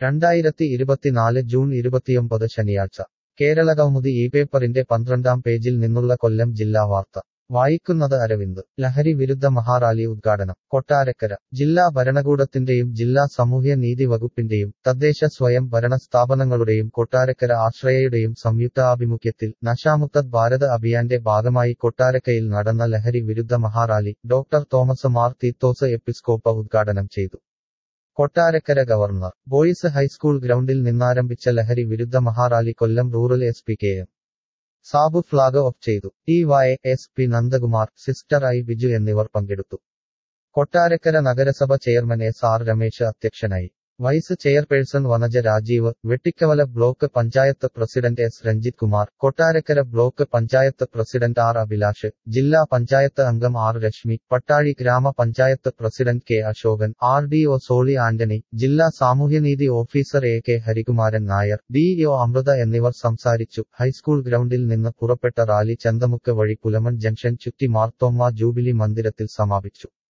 രണ്ടായിരത്തി ഇരുപത്തിനാല് ജൂൺ ഇരുപത്തിയൊമ്പത് ശനിയാഴ്ച കേരളകൗമുദി ഈ പേപ്പറിന്റെ പന്ത്രണ്ടാം പേജിൽ നിന്നുള്ള കൊല്ലം ജില്ലാ വാർത്ത വായിക്കുന്നത് അരവിന്ദ് ലഹരി വിരുദ്ധ മഹാറാലി ഉദ്ഘാടനം കൊട്ടാരക്കര ജില്ലാ ഭരണകൂടത്തിന്റെയും ജില്ലാ സാമൂഹ്യ നീതി വകുപ്പിന്റെയും തദ്ദേശ സ്വയം ഭരണ സ്ഥാപനങ്ങളുടെയും കൊട്ടാരക്കര ആശ്രയയുടെയും സംയുക്താഭിമുഖ്യത്തിൽ നശാമുക്ത ഭാരത് അഭിയാന്റെ ഭാഗമായി കൊട്ടാരക്കയിൽ നടന്ന ലഹരി വിരുദ്ധ മഹാറാലി ഡോക്ടർ തോമസ് മാർ തീത്തോസ് എപ്പിസ്കോപ്പ ഉദ്ഘാടനം ചെയ്തു കൊട്ടാരക്കര ഗവർണർ ബോയ്സ് ഹൈസ്കൂൾ ഗ്രൗണ്ടിൽ നിന്നാരംഭിച്ച ലഹരി വിരുദ്ധ മഹാറാലി Kollam rural S P K M Sabu flag off ചെയ്തു D Y S P Nandakumar sister I Biju എന്നിവർ പങ്കെടുത്തു കൊട്ടാരക്കര നഗരസഭ ചെയർമാൻ എസ് ആർ രമേശ് അധ്യക്ഷനായി vice chairperson Vanaja Rajeev Vettikkavala block panchayat president S Ranjith Kumar Kottarakkara block panchayat president R Abhilash ജില്ലാ പഞ്ചായത്ത് അംഗം ആർ രശ്മി പട്ടാഴി ഗ്രാമപഞ്ചായത്ത് president K Ashokan R D O Soly Antony ജില്ലാ സാമൂഹ്യനീതി officer A K Harikumaran Nair DEO Amritha എന്നിവർ സംസാരിച്ചു ഹൈസ്കൂൾ ഗ്രൗണ്ടിൽ നിന്ന് പുറപ്പെട്ട റാലി ചന്തമുക്ക് വഴി പുലമൺ ജംഗ്ഷൻ ചുറ്റി മാർത്തോമ്മ ജൂബിലി മന്ദിരത്തിൽ സമാപിച്ചു